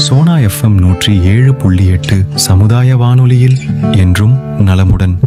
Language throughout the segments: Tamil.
சோனா எஃப்எம் நூற்றி ஏழு புள்ளி எட்டு சமுதாய வானொலியில் என்றும் நலமுடன்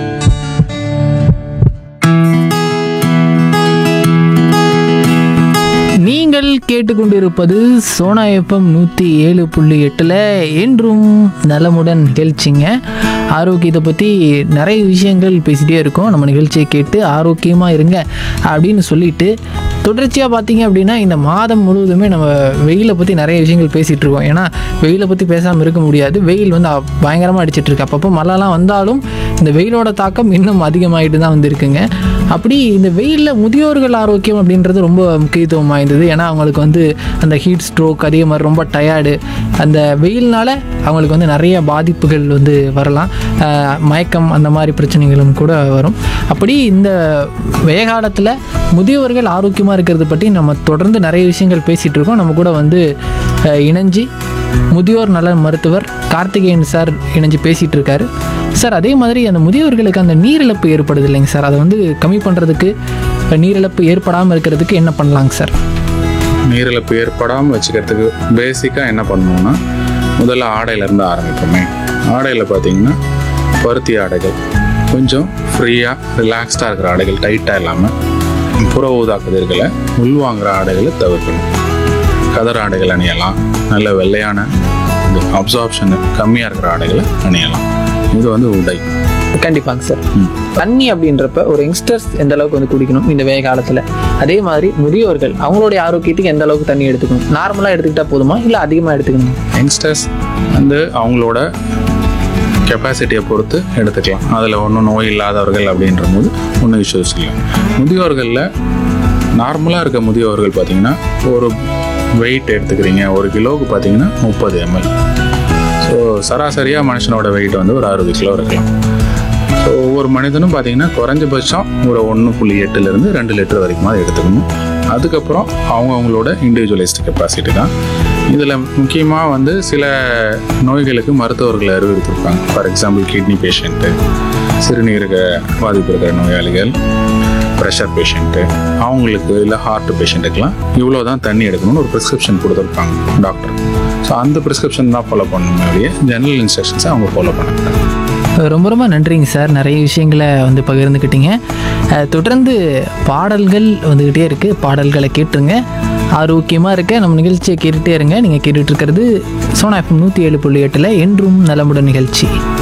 நீங்கள் கேட்டுக்கொண்டிருப்பது சோனா எஃப்எம் நூற்றி ஏழு புள்ளி எட்டில் என்றும் நலமுடன் நிகழ்ச்சிங்க ஆரோக்கியத்தை பற்றி நிறைய விஷயங்கள் பேசிகிட்டே இருக்கோம் நம்ம நிகழ்ச்சியை கேட்டு ஆரோக்கியமாக இருங்க அப்படின்னு சொல்லிட்டு தொடர்ச்சியாக பார்த்தீங்க அப்படின்னா இந்த மாதம் முழுவதுமே நம்ம வெயிலை பற்றி நிறைய விஷயங்கள் பேசிகிட்டு இருக்கோம் ஏன்னா வெயிலை பற்றி பேசாமல் இருக்க முடியாது வெயில் வந்து அ- பயங்கரமாக அடிச்சிட்டு இருக்கு அப்பப்போ மழைலாம் வந்தாலும் இந்த வெயிலோட தாக்கம் இன்னும் அதிகமாகிட்டு தான் வந்திருக்குங்க அப்படி இந்த வெயிலில் முதியோர்கள் ஆரோக்கியம் அப்படின்றது ரொம்ப முக்கியத்துவம் வாய்ந்தது ஏன்னா அவங்களுக்கு வந்து அந்த ஹீட் ஸ்ட்ரோக் அதே மாதிரி ரொம்ப டயர்டு அந்த வெயில்னால அவங்களுக்கு வந்து நிறைய பாதிப்புகள் வந்து வரலாம் அஹ் மயக்கம் அந்த மாதிரி பிரச்சனைகளும் கூட வரும் அப்படி இந்த வெயகாலத்தில் முதியவர்கள் ஆரோக்கியமாக இருக்கிறது பற்றி நம்ம தொடர்ந்து நிறைய விஷயங்கள் பேசிகிட்டு இருக்கோம் நம்ம கூட வந்து அஹ், இணைஞ்சு முதியோர் நல மருத்துவர் கார்த்திகேயன் சார் இணைஞ்சு பேசிகிட்டு இருக்காரு சார் அதே மாதிரி அந்த முதியோர்களுக்கு அந்த நீரிழப்பு ஏற்படுது இல்லைங்க சார் அதை வந்து கம்மி பண்ணுறதுக்கு நீரிழப்பு ஏற்படாமல் இருக்கிறதுக்கு என்ன பண்ணலாங்க சார் நீரிழப்பு ஏற்படாமல் வச்சுக்கிறதுக்கு பேசிக்காக என்ன பண்ணணும்னா முதல்ல ஆடையிலேருந்து ஆரம்பிப்போமே ஆடையில் பார்த்தீங்கன்னா பருத்தி ஆடைகள் கொஞ்சம் ஃப்ரீயாக ரிலாக்ஸ்டாக இருக்கிற ஆடைகள் டைட்டாக இல்லாமல் புற ஊதா கதிர்களை உள்வாங்குற ஆடைகளை தவிர்க்கணும் கதர் ஆடைகள் அணியலாம் நல்ல வெள்ளையான அப்சார்ப்ஷன் கம்மியாக இருக்கிற ஆடைகளை அணியலாம் இது வந்து உடை கண்டிப்பாங்க சார் தண்ணி அப்படின்றப்ப ஒரு யங்ஸ்டர்ஸ் எந்த அளவுக்கு வந்து குடிக்கணும் இந்த வெய காலத்தில் அதே மாதிரி முதியோர்கள் அவங்களுடைய ஆரோக்கியத்துக்கு எந்த அளவுக்கு தண்ணி எடுத்துக்கணும் நார்மலாக எடுத்துக்கிட்டா போதுமா இல்லை அதிகமாக எடுத்துக்கணுமா யங்ஸ்டர்ஸ் வந்து அவங்களோட கெப்பாசிட்டியை பொறுத்து எடுத்துக்கலாம் அதில் ஒன்றும் நோய் இல்லாதவர்கள் அப்படின்ற போது ஒன்றும் இஷ்யூஸ் இல்லை முதியோர்களில் நார்மலாக இருக்க முதியோர்கள் பார்த்தீங்கன்னா ஒரு வெயிட் எடுத்துக்கிறீங்க ஒரு கிலோவுக்கு பார்த்தீங்கன்னா முப்பது எம்எல் ஸோ சராசரியாக மனுஷனோட வெயிட் வந்து ஒரு அறுபது கிலோ இருக்கலாம் ஸோ ஒவ்வொரு மனிதனும் பார்த்தீங்கன்னா குறைஞ்சபட்சம் ஒரு ஒன்று புள்ளி எட்டுலேருந்து ரெண்டு லிட்டர் வரைக்கும் தான் எடுத்துக்கணும் அதுக்கப்புறம் அவங்க அவங்களோட இண்டிவிஜுவலைஸ்டு கெப்பாசிட்டி தான் இதில் முக்கியமாக வந்து சில நோய்களுக்கு மருத்துவர்கள் அறிவுறுத்திருப்பாங்க ஃபார் எக்ஸாம்பிள் கிட்னி பேஷண்ட்டு சிறுநீரக பாதிப்பு இருக்கிற நோயாளிகள் ப்ரெஷர் பேஷண்ட்டு அவங்களுக்கு இல்லை ஹார்ட் பேஷண்ட்டுக்கெலாம் இவ்வளோ தான் தண்ணி எடுக்கணும்னு ஒரு ப்ரிஸ்கிரிப்ஷன் கொடுத்துருப்பாங்க டாக்டர் ஸோ அந்த ப்ரிஸ்கிரிப்ஷன் தான் ஃபாலோ பண்ணணுமே ஒழிய ஜெனரல் இன்ஸ்ட்ரக்ஷன்ஸை அவங்க ஃபாலோ பண்ண ரொம்ப ரொம்ப நன்றிங்க சார் நிறைய விஷயங்களை வந்து பகிர்ந்துக்கிட்டீங்க அஹ் தொடர்ந்து பாடல்கள் வந்துக்கிட்டே இருக்குது பாடல்களை கேட்டுருங்க ஆரோக்கியமாக இருக்க நம்ம நிகழ்ச்சியை கேட்டுகிட்டே இருங்க நீங்கள் கேட்டுட்டு இருக்கிறது சோனா எஃப்எம் நூற்றி ஏழு புள்ளி எட்டில் என்றும் நலமுடன் நிகழ்ச்சி